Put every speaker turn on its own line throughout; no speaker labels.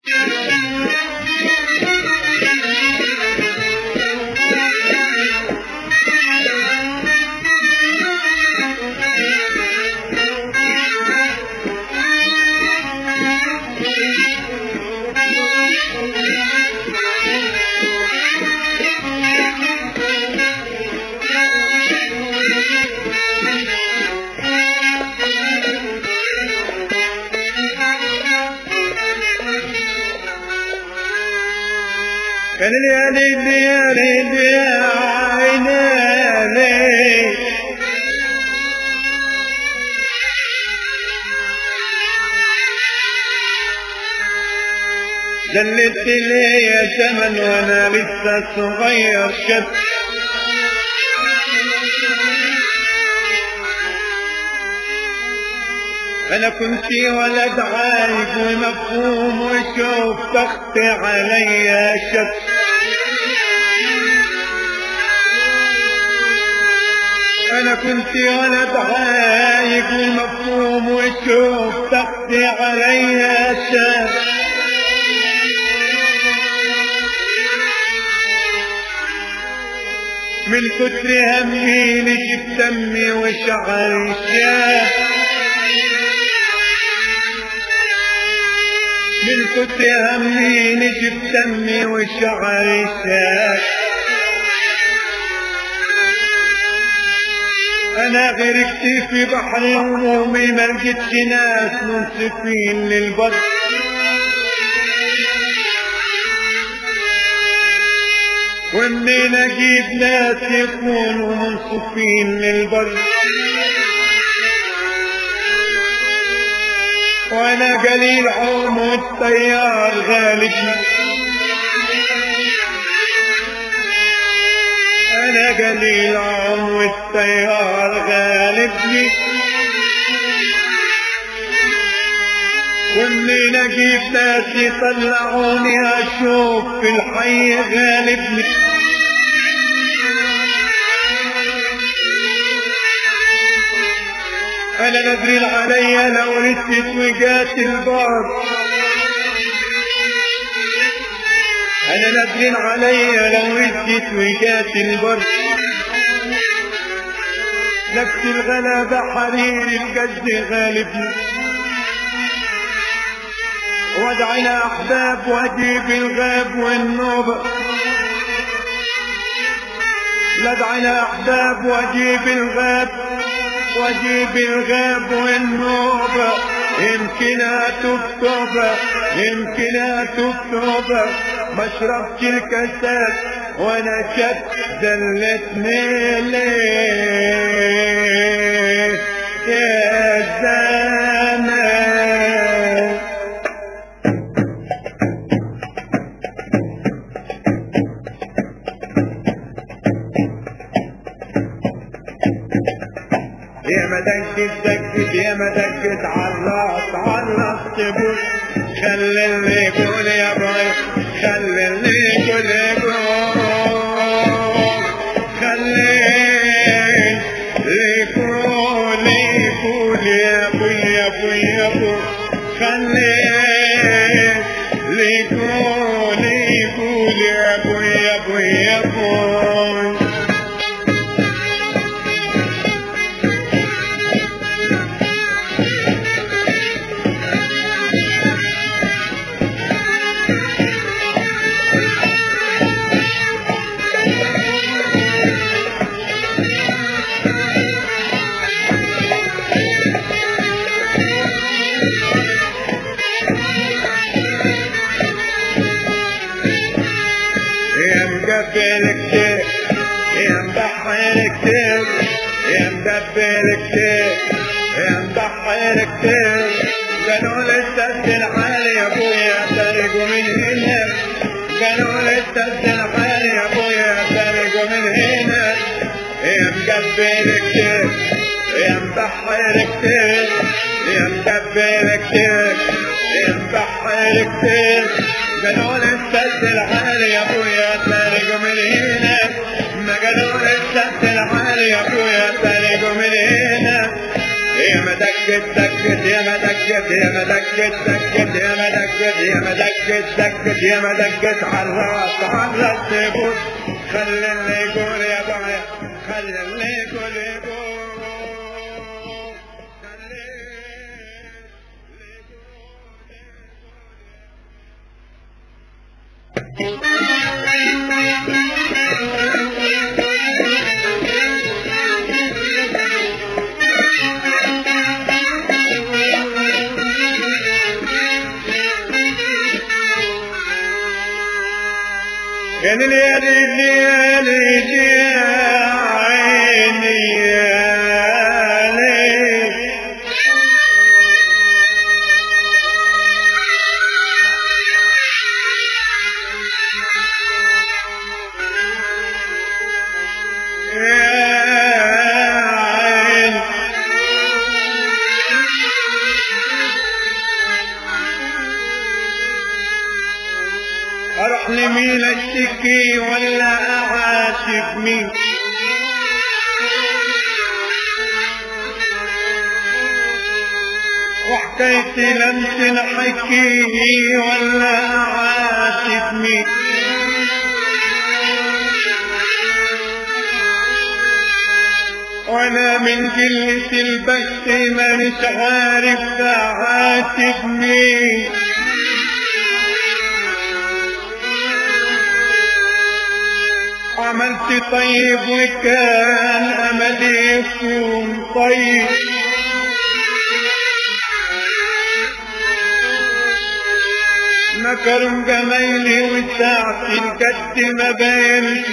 كان يا ليلي يا ليلي يا عيني لي دلت لي يا زمن وانا لسه صغير شب انا كنت ولد عايق ومفهوم وشوف تخت عليا شب انا كنت ولد عايق ومفهوم وشوف تخت عليا شب من كتر همي نجيب دمي وشعري شاب من كتر همي نجيب دمي وشعري شاب انا غرقت في بحر همومي ما لقيتش ناس منصفين للبر ومنين اجيب ناس يكونوا منصفين للبر وانا قليل عوم والطيار غالبني انا قليل عوم والطيار غالبني ومنين اجيب ناس يطلعوني اشوف في الحي غالبني انا نزل عليا لو ردت وجات البار انا نزل عليا لو ردت وجات البر نفس الغلابة حرير الجد غالبني وادعنا احباب واجيب الغاب والنوبة لدعنا احباب واجيب الغاب واجيب الغاب والنوبة يمكن اتوب يمكن اتوب توبة ما شربتش الكاسات وانا شاب دلتني ليه يا زمان يا ما دقت دقت يا ما دقت عرفت عرفت تقول خلي اللي يقول يا باي خلي اللي يقول يقول خلي اللي يقول يقول يا ابوي يا ابوي يا ابوي خلي اللي يقول يقول يا ابوي يا ابوي يا ابوي يا مقبل كتير يا مضحي كتير يا مقبل كتير يا مضحي كتير قالوا لي استسهل حالي يا ابويا تارقوا من هنا قالوا لي استسهل حالي يا ابويا تارقوا من هنا يا مقبل كتير يا مضحي كتير يا مقبل كتير يا مضحي كتير قالوا لي استسهل حالي يا ابويا تارقوا من هنا ما قالوا لي استسهل حالي يا ابويا تارقوا من هنا يا ما دقت دقت يا ما دقت يا ما دقت دقت يا ما دقت يا ما دقت دقت يا ما دقت عالراس عالراس تبوس خلي اللي يقول يا بايع خلي اللي يقول يقول خلي اللي يا ليل يا ليل يا ليل يا عيني يا ليل يا عين اروح لمين اشتكي ولا اعاتب مين وحكايتي لم تنحكي ولا اعاتب مين وانا من قلة البث مانيش عارف اعاتب مين عملت طيب وكان املي يكون طيب نكرم جمايلي وساعتي الجد ما بينش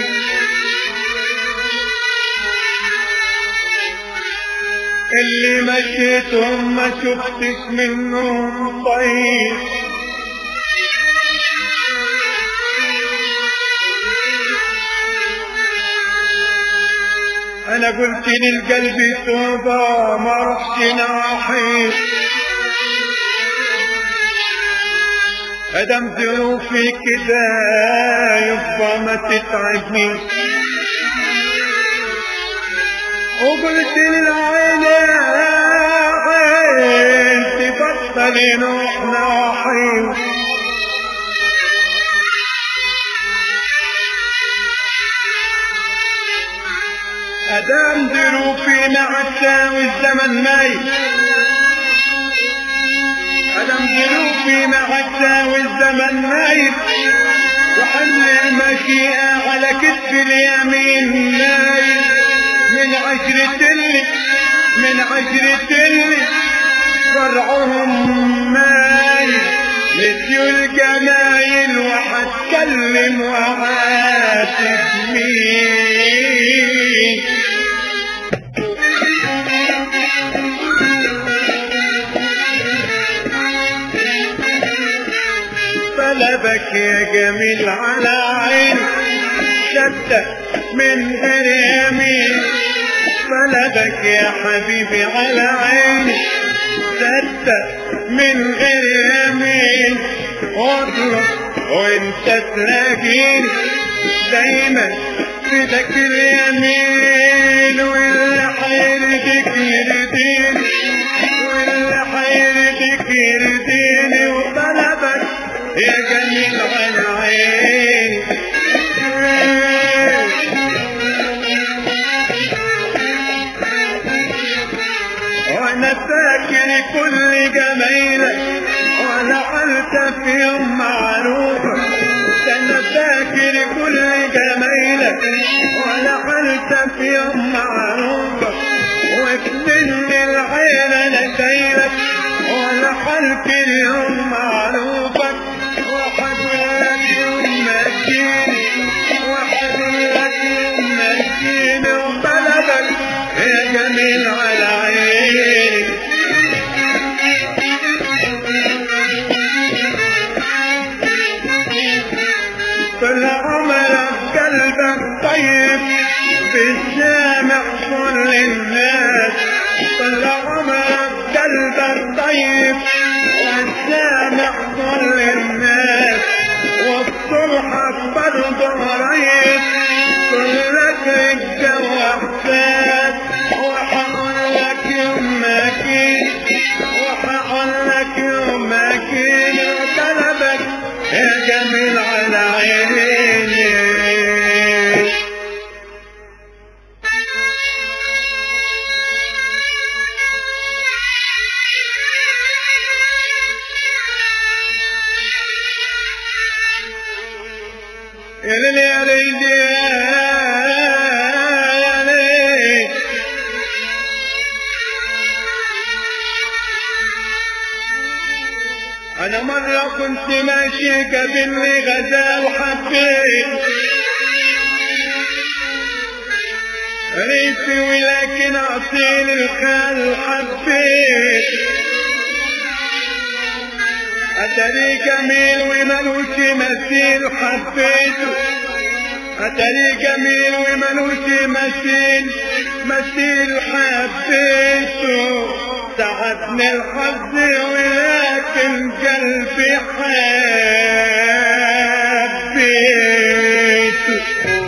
اللي مشيتهم ما شفتش منهم طيب انا قلت للقلب توبة ما رحش ناحي ادم ظروفي كده يبقى ما تتعبني وقلت للعين عين تبطل نوح ناحي ادام ظروفي نعسى والزمن ماي ادام ظروفي نعسى والزمن ماي وحمل المشيئة على كتف اليمين نايم من عشرة اللي من عشرة اللي فرعهم مايل نسيوا الجمايل وحتكلم وعاتب مين طلبك يا جميل على عيني شدة من غير يمين طلبك يا حبيبي على عيني شدة من غير يمين واطلب وانت تلاقيني دايما في ذاك اليمين واللي حيرتك يرضيني واللي حيرتك يرضيني وطلبك يا جميل على عيني وانا فاكر كل جميلك وانا قلت في يوم معروفة انا فاكر كل جميلك وانا قلت في يوم معروفة وكمن العين انا شايلك وانا حلك اليوم معروفك وحقول لك يوم مجيني وحقول لك يوم مجيني وطلبك يا جميل على عيني كل عمرك قلبك طيب بالسامع كل الناس كل عمرك قلبك طيب والسامع كل الناس وبصلحك برضه قريب كلك رجة وحساس وحقول لك يوم ما جيت وحقول لك يوم ما جيت وطلبك كامل على عيني يا ليل يا ليل يا ليل انا مرة كنت ماشي قابلني غزال وحبيت ريتي ولكن اصيل الخال حبيت اتاري جميل وملوش مثيل حبيته اتاري جميل وملوش مثيل مثيل حبيته ساعدني الحظ ولكن قلبي حبيته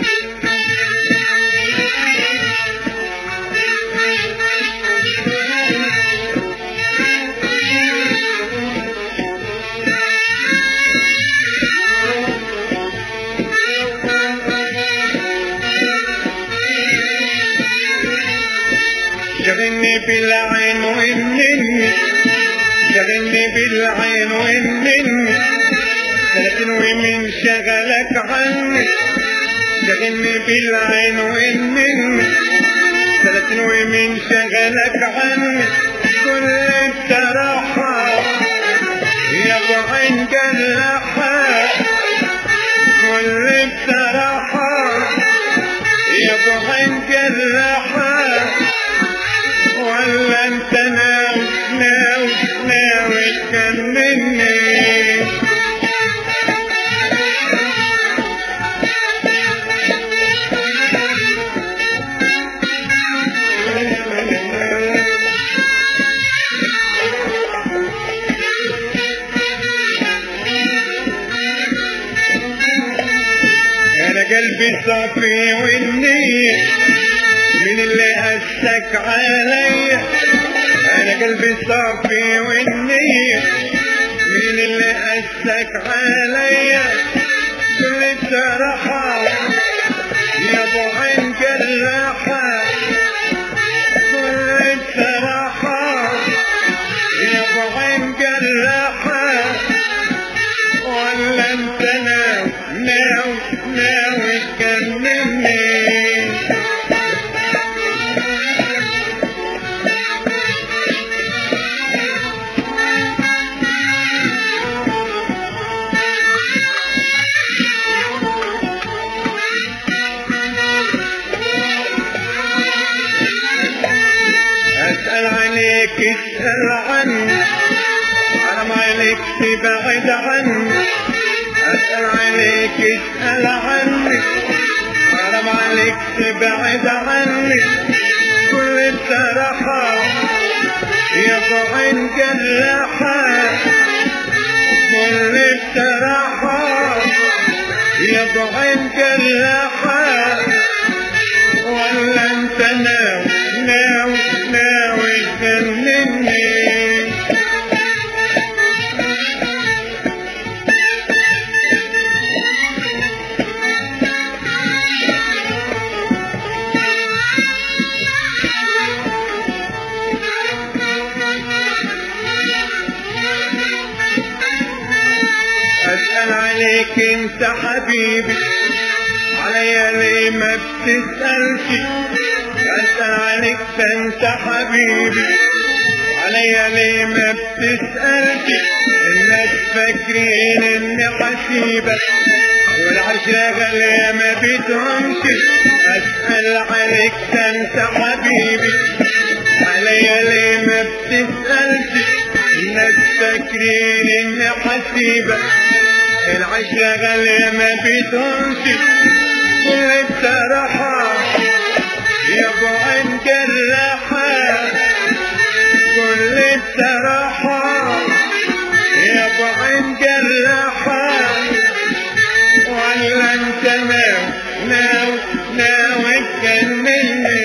شغلني بالعين والنني شغلني بالعين والنني لكن ومن شغلك عني شغلني بالعين والنني لكن ومن شغلك عني كل الصراحة يا ابو عين جلحة كل الصراحة يا ابو عين جلحة ولا انت ناوي ناوي ناوي تكلمني انا قلبي صافي والنية من اللي قسك عليا انا قلبي صافي والنية من اللي قسك عليا كل الصراحة يا ابو عين جراحة كل الصراحة يا ابو عين جراحة ولا انت ناوي ناوي ناوي تكلمني اسأل عليك اسأل عني حرام عليك تبعد عني اسأل عليك اسأل عني حرام عليك تبعد عني كل الصراحة يا ابو عين جراحة كل الصراحة يا ابو عين جراحة ولا انت ناوي ناوي ناوي تكلمني اسأل عليك انت حبيبي عليا ليه ما بتسألش اسأل عليك ده انت حبيبي عليا ليه ما بتسألش الناس فاكرين اني حسيبك والعشرة غالية ما بتهمش اسأل عليك ده انت حبيبي عليا ليه ما بتسألش الناس فاكرين اني حسيبك العشرة غالية ما بتهمش كل بصراحة يا ابو عين جراحة كل بصراحة يا ابو عين جراحة ولا انت ناوي ناوي ناوي تكلمني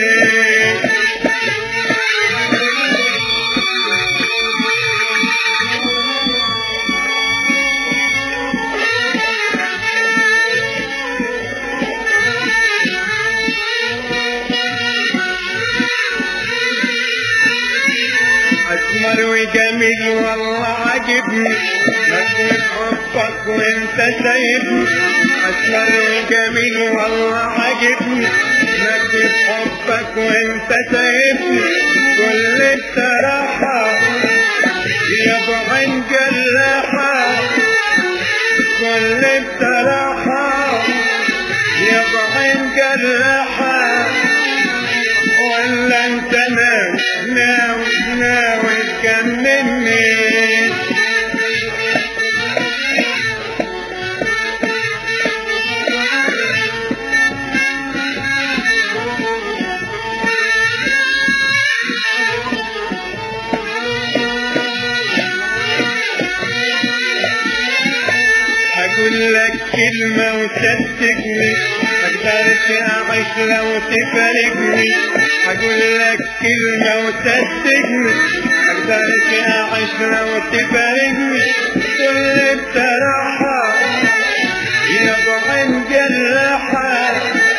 وجميل والله عجبني مجد حبك وانت سايبني اسمر وجميل والله عجبني مجد حبك وانت سايبني كل الصراحة يا ابو عين جراحة كل الصراحة يا ابو عين جراحة ولا انت ناوي ناوي ناوي تجنني هقول لك كلمة وتصدقني مقدرش أعيش لو تفارقني هقول لك كلمة وتصدقني مقدرش أعيش لو تفارقني كل بصراحة يا أبو عين جراحة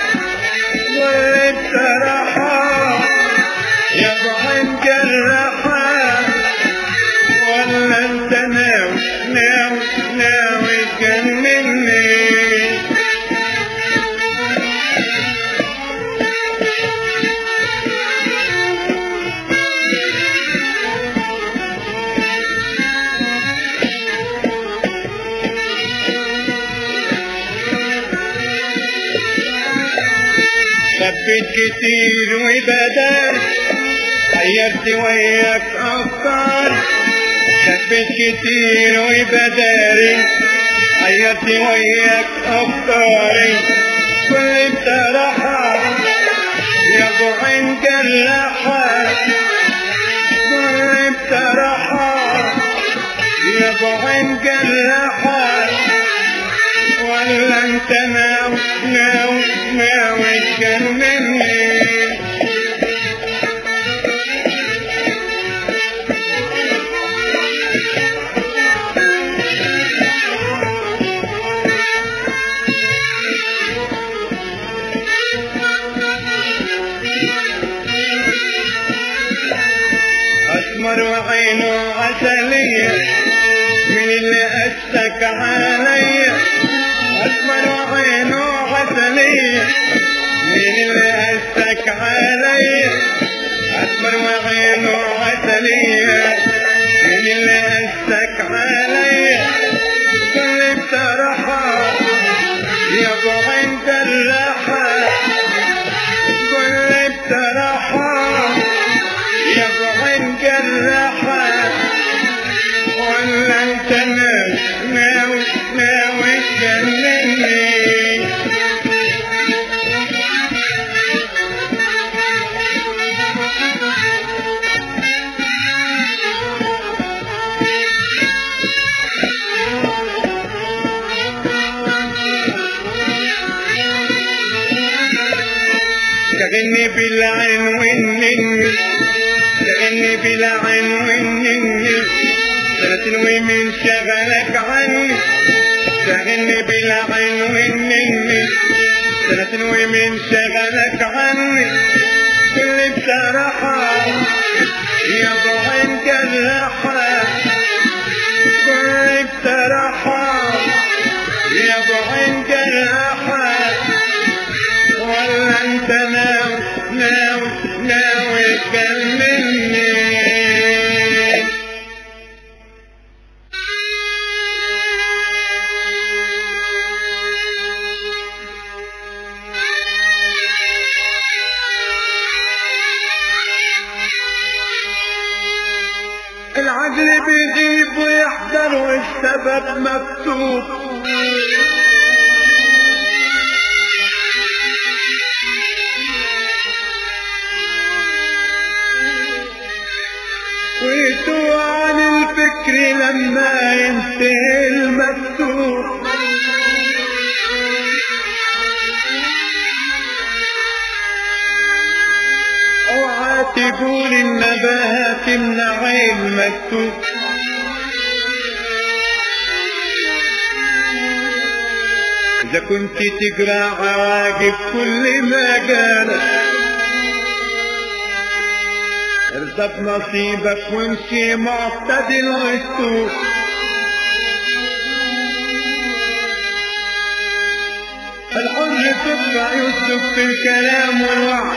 كل بصراحة يا أبو عين جراحة ولا انت ناوي ناوي ناوي تجنني خبيت كتير وبدار غيرت وياك افكار خبيت كتير وبداري غيرت وياك افكاري كل بصراحة يا ابو عين جراحة كل بصراحة يا ابو عين جراحة ولا انت ناوي ناوي ناوي تجنني أسمر وعينه عسلية من اللي أشتك عليا أسمر وعينه عسلية من اللي أشتك عليا أسمر وعينه عسلية من اللي أشتك عليا كل بصراحة يا أبو عين جراحة كل بصراحة يا ابو عين جراحة ولا انت ناوي ناوي ناوي تجنني شغلني بالعين والنني شغلني بالعين والنني سنة ومن شغلك عني شغلني بالعين والنني سنة ومن شغلك عني كل بصراحة يا ابو عين جراحة كل بصراحة يا ابو عين جراحة ولا انت ناوي ناوي ناوي تكلمني العدل بيغيب ويحضر والسبب مكتوب ويتوه عن الفكر لما ينتهي المكتوب اوعى تقول النباهة تمنع المكتوب إذا كنت تقرأ عواقب كل ما قالت ارضى بنصيبك وامشي معتدل واسلوب الحر تبقى يسلك في الكلام والوعد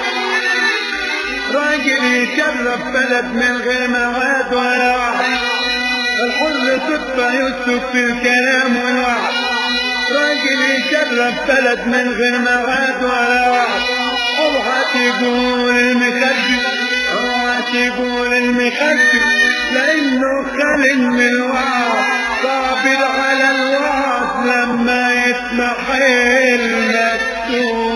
راجل يشرف بلد من غير مواد ولا وعد الحر تبقى يسلك في الكلام والوعد راجل يشرف بلد من غير مواد ولا وعد اوعى تقول المخدي اوعى تقول المخدي لانه خال من الوعد صابر على الوعد لما يسمح المكتوب